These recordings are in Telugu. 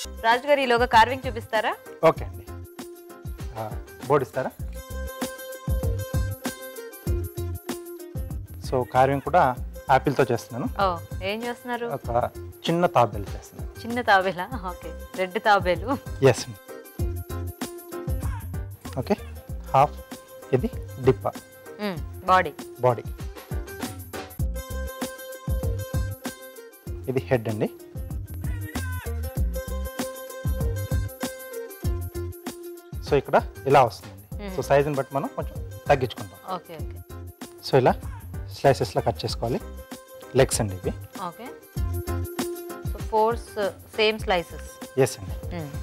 రాజు గారు ఈలోగా కార్వింగ్ చూపిస్తారా ఓకే అండి బోర్డు ఇస్తారా సో కార్వింగ్ కూడా యాపిల్తో చేస్తున్నాను ఓ ఏం చేస్తున్నారు ఒక చిన్న తాబేలు చేస్తున్నాను చిన్న తాబేలా ఓకే రెడ్ తాబేలు ఎస్ ఓకే హాఫ్ ఇది డిప్ప బాడీ బాడీ ఇది హెడ్ అండి సో ఇక్కడ ఇలా వస్తుందండి సో సైజుని బట్టి మనం కొంచెం తగ్గించుకుంటాం ఓకే ఓకే సో ఇలా స్లైసెస్లో కట్ చేసుకోవాలి లెగ్స్ అండి ఇవి okay so fours same slices yes అండి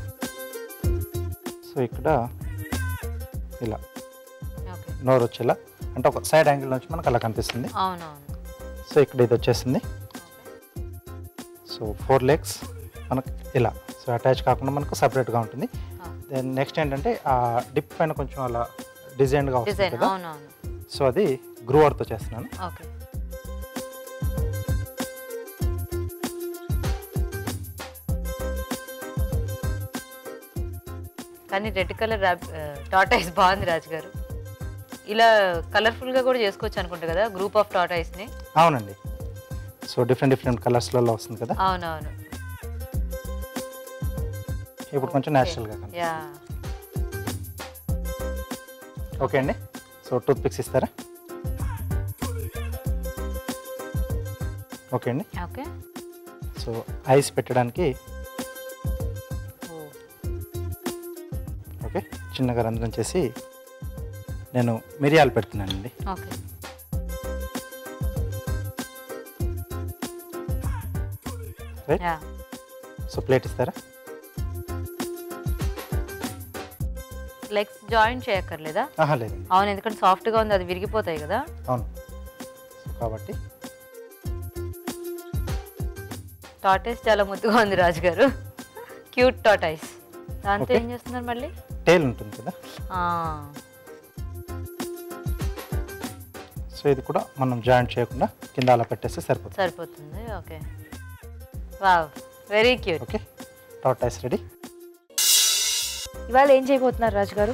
సో ఇక్కడ ఇలా ఓకే నోరు వచ్చేలా అంటే ఒక సైడ్ యాంగిల్ నుంచి మనకు అలా కనిపిస్తుంది అవునవును సో ఇక్కడ ఇది వచ్చేసింది సో ఫోర్ లెగ్స్ మనకు ఇలా సో అటాచ్ కాకుండా మనకు సపరేట్గా ఉంటుంది దెన్ నెక్స్ట్ ఏంటంటే ఆ డిప్ పైన కొంచెం అలా డిజైన్గా వస్తుంది డిజైన్ కదా అవునవును సో అది గ్రూవర్తో చేస్తున్నాను ఓకే కానీ రెడ్ కలర్ టాటాయిస్ బాగుంది రాజు గారు ఇలా కలర్ఫుల్ గా కూడా చేసుకోవచ్చు అనుకుంటా కదా గ్రూప్ ఆఫ్ టాటాయిస్ ని అవునండి సో డిఫరెంట్ డిఫరెంట్ కలర్స్లలో వస్తుంది కదా అవునవును ఇప్పుడు కొంచెం న్యాచురల్గా కనిపిస్తుంది యా ఓకే అండి సో టూత్ పిక్స్ ఇస్తారా ఓకే అండి ఓకే సో ఐస్ పెట్టడానికి ఓకే చిన్నగా రంధ్రం చేసి నేను మిరియాలు పెడుతున్నానండి okay right yeah so plate ఇస్తారా లెగ్స్ జాయిన్ చేయక్కర్లేదా ఆహా లేదండి అవును ఎందుకంటే సాఫ్ట్ గా ఉంది అది విరిగిపోతాయి కదా అవును సో కాబట్టి టాటాయిస్ చాలా ముద్దుగా ఉంది రాజు గారు క్యూట్ టాటాయిస్ దాంతో Okay. ఏం చేస్తున్నారు మళ్ళీ టేల్ ఉంటుంది కదా ఆ, సో ఇది కూడా మనం జాయింట్ చేయకుండా కింద అలా పెట్టేస్తే సరిపోతుంది సరిపోతుంది okay wow very cute okay that eyes ready ఇవాళ ఏం చేయబోతున్నారు రాజు గారు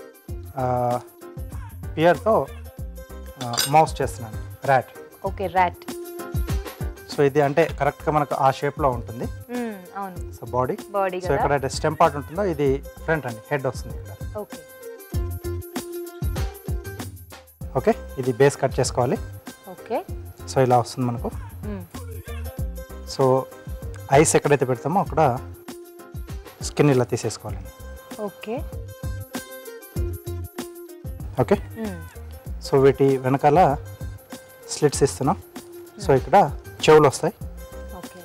పియర్తో మౌస్ చేస్తున్నాను ర్యాట్ ఓకే ర్యాట్ సో ఇది అంటే కరెక్ట్గా మనకు ఆ షేప్లో ఉంటుంది అవును సో బాడీ బాడీ సో కదా ఎక్కడైతే స్టెమ్ పార్ట్ ఉంటుందో ఇది ఫ్రంట్ అండి హెడ్ వస్తుంది ఇక్కడ ఓకే ఓకే ఇది బేస్ కట్ చేసుకోవాలి ఓకే సో ఇలా వస్తుంది మనకు సో ఐస్ ఎక్కడైతే పెడతామో అక్కడ స్కిన్ ఇలా తీసేసుకోవాలండి ఓకే ఓకే సో వీటి వెనకాల స్లిట్స్ ఇస్తున్నాం సో ఇక్కడ చెవులు వస్తాయి ఓకే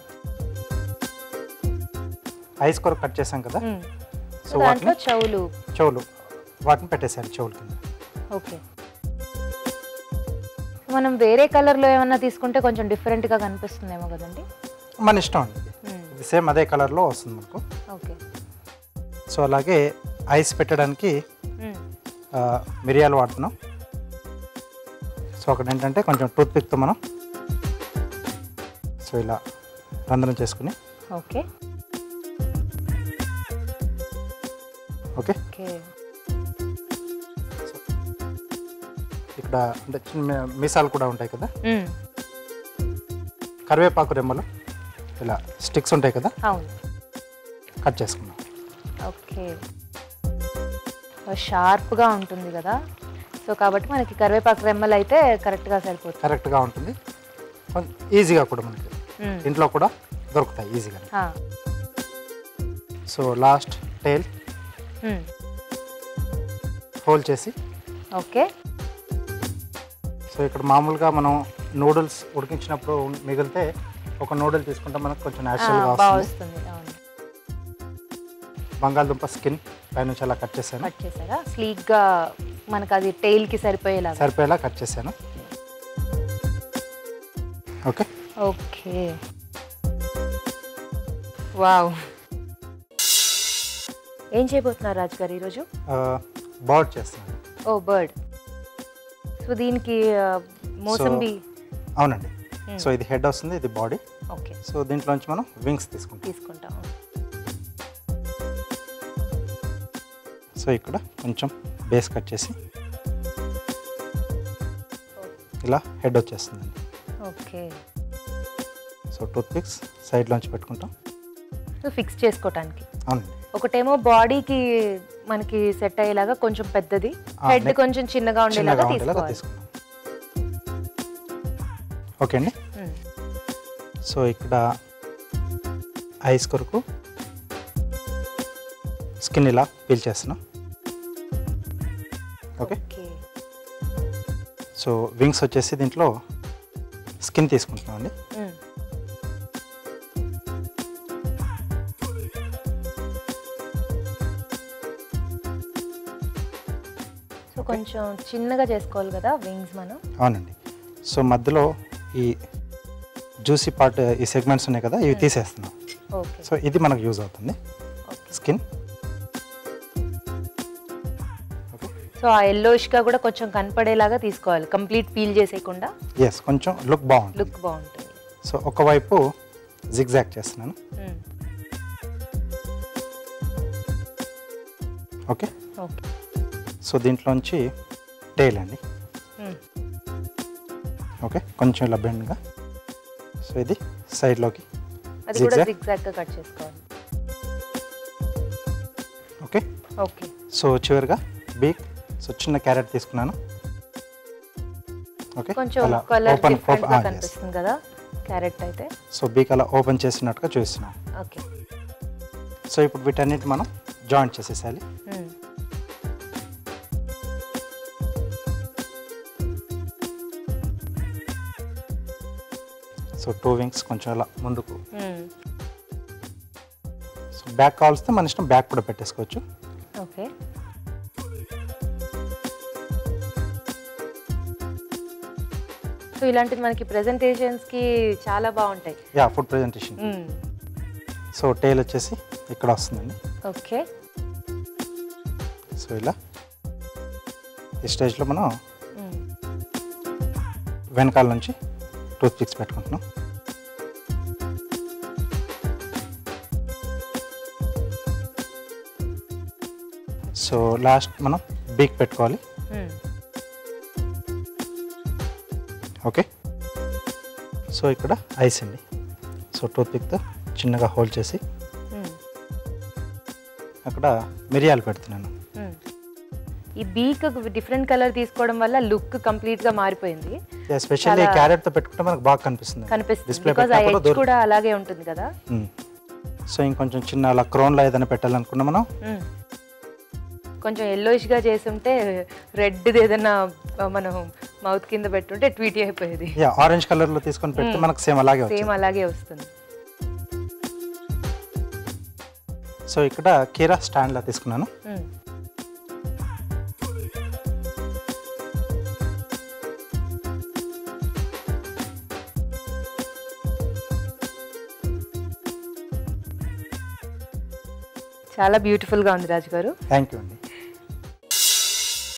ఐస్ కొరకు కట్ చేసాం కదా సో దాంట్లో వాటిని చెవులు చెవులు వాటిని పెట్టేసేయాలి చెవుల కింద ఓకే మనం వేరే కలర్లో ఏమన్నా తీసుకుంటే కొంచెం డిఫరెంట్గా కనిపిస్తుందేమో కదండి మన ఇష్టం అండి ఇది. ఇది సేమ్ అదే కలర్లో వస్తుంది మనకు ఓకే సో అలాగే ఐస్ పెట్టడానికి ఆ, మిరియాలు వాడుతున్నాం సో అక్కడ ఏంటంటే కొంచెం టూత్ పిక్తో మనం సో ఇలా రంధ్రం చేసుకుని ఓకే ఓకే ఓకే ఇక్కడ అంటే చిన్న మీసాలు కూడా ఉంటాయి కదా కరివేపాకు రెమ్మలు ఇలా స్టిక్స్ ఉంటాయి కదా అవును కట్ చేసుకున్నాం ఓకే షార్ప్గా ఉంటుంది కదా సో కాబట్టి మనకి కరివేపాకు రెమ్మలు అయితే కరెక్ట్గా సరిపోతుంది కరెక్ట్గా ఉంటుంది కొంచెం ఈజీగా కూడా మనకి మ్మ్. ఇంట్లో కూడా దొరుకుతాయి ఈజీగా ఆ. So last tail hmm. Hole చేసి ఓకే సో ఇక్కడ మామూలుగా మనం నూడిల్స్ ఉడికించినప్పుడు ఉన్- మిగిలితే ఒక నూడిల్ తీసుకుంటే మనకు కొంచెం ఆ, న్యాచురల్గా బాగా వస్తుంది వస్తుంది అవును బంగాళదుంప స్కిన్ పైనుంచి అలా కట్ చేశాను కట్ చేశారా స్లీక్గా మనకు అది టైల్కి సరిపోయేలాగా సరిపోయేలా కట్ చేశాను ఓకే ఓకే వావ్ ఏం చేయబోతున్నారు రాజు గారు ఈరోజు బర్డ్ చేస్తున్నాను ఓ బర్డ్ సో దీనికి ఆ, మోసంబి అవునండి సో ఇది హెడ్ వస్తుంది ఇది బాడీ ఓకే సో దీంట్లోంచి మనం వింగ్స్ తీసుకుంటాం తీసుకుంటాం సో ఇక్కడ కొంచెం బేస్ కట్ చేసి ఇలా హెడ్ వచ్చేస్తుందండి ఓకే సో టూత్ పిక్స్ సైడ్లోంచి పెట్టుకుంటాం సో ఫిక్స్ చేసుకోవటానికి అవునండి ఒకటేమో బాడీకి మనకి సెట్ అయ్యేలాగా కొంచెం పెద్దది ఆ, హెడ్ neck కొంచెం చిన్నగా ఉండేలాగా చిన్నగా ఉండేలాగా తీసుకోవాలి తీసుకుంటాం ఓకే అండి మ్మ్. సో ఇక్కడ ఐస్ కొరకు స్కిన్ ఇలా పీల్ చేస్తున్నాం ఓకే ఓకే సో వింగ్స్ వచ్చేసి దీంట్లో స్కిన్ తీసుకుంటున్నాం అండి మ్మ్. సో కొంచెం చిన్నగా చేసుకోవాలి కదా వింగ్స్ మనం అవునండి సో మధ్యలో ఈ జ్యూసీ పార్ట్ ఈ సెగ్మెంట్స్ ఉన్నాయి కదా ఇవి తీసేస్తున్నాం ఓకే సో ఇది మనకు యూజ్ అవుతుంది ఓకే స్కిన్ ఓకే సో ఆ yellowish గా కూడా కొంచెం కనపడేలాగా తీసుకోవాలి కంప్లీట్ పీల్ చేసేయకుండా ఎస్ కొంచెం లుక్ బాగుంటుంది లుక్ బాగుంటుంది సో ఒకవైపు జిగ్జాగ్ చేస్తున్నాను మ్మ్. ఓకే ఓకే సో దీంట్లోంచి టైల్ అండి మ్మ్. ఓకే కొంచెం ఇలా బెండ్గా సో ఇది సైడ్లోకి అది కూడా Zigzag? జిగ్జాగ్గా కట్ చేసుకోవాలి ఓకే ఓకే సో చివరిగా బీక్ సో చిన్న క్యారెట్ తీసుకున్నాను ఓకే కొంచెం అలా కలర్ ఓపెన్ డిఫరెంట్ గా కనిపిస్తుంది కదా క్యారెట్ అయితే సో బీక్ అలా ఓపెన్ చేసినట్టుగా చూస్తున్నాను ఓకే సో ఇప్పుడు వీటన్నిటి మనం జాయింట్ చేసేసాలి మ్మ్. సో టూ వింగ్స్ కొంచెం అలా ముందుకు మ్మ్. సో బ్యాక్ కావాల్స్తే మన ఇష్టం బ్యాక్ కూడా పెట్టేసుకోవచ్చు ఓకే సో ఇలాంటిది మనకి presentations కి చాలా బాగుంటాయి yeah food presentation hmm. So tail వచ్చేసి ఇక్కడ వస్తుందండి ఓకే సో ఇలా ఈ స్టేజ్లో మనం మ్మ్. వెనకాల నుంచి టూత్ పిక్స్ పెట్టుకుంటున్నాం సో లాస్ట్ మనం బీక్ పెట్టుకోవాలి మ్మ్. ఓకే సో ఇక్కడ ఐస్ అండి సో టూత్ పిక్తో చిన్నగా హోల్డ్ చేసి మ్మ్. అక్కడ మిరియాలు పెడుతున్నాను మ్మ్. ఈ బీక్ డిఫరెంట్ కలర్ తీసుకోవడం వల్ల లుక్ కంప్లీట్ గా మారిపోయింది ఎస్పెషల్లీ చాలా- క్యారెట్తో పెట్టుకుంటే మనకు బాగా కనిపిస్తుంది కనిపిస్తుంది డిస్ప్లే బికాజ్ ఆ పెట్టినప్పుడు ఎడ్జ్ దూరం కూడా అలాగే ఉంటుంది కదా మ్మ్. సో ఇంకొంచెం చిన్న అలా క్రోన్లో ఏదైనా పెట్టాలనుకున్నా మనం మ్మ్. కొంచెం yellowish గా చేసుంటే రెడ్ ఏదైనా ఆ, మనం మౌత్ కింద పెట్టుంటే ట్వీటీ అయిపోయేది యా ఆరెంజ్ కలర్లో తీసుకొని పెడితే మనకు సేమ్ అలాగే సేమ్ వచ్చింది అలాగే వస్తుంది సో ఇక్కడ కీరా స్టాండ్లా తీసుకున్నాను మ్మ్. చాలా బ్యూటిఫుల్గా ఉంది రాజు గారు థ్యాంక్ యూ అండి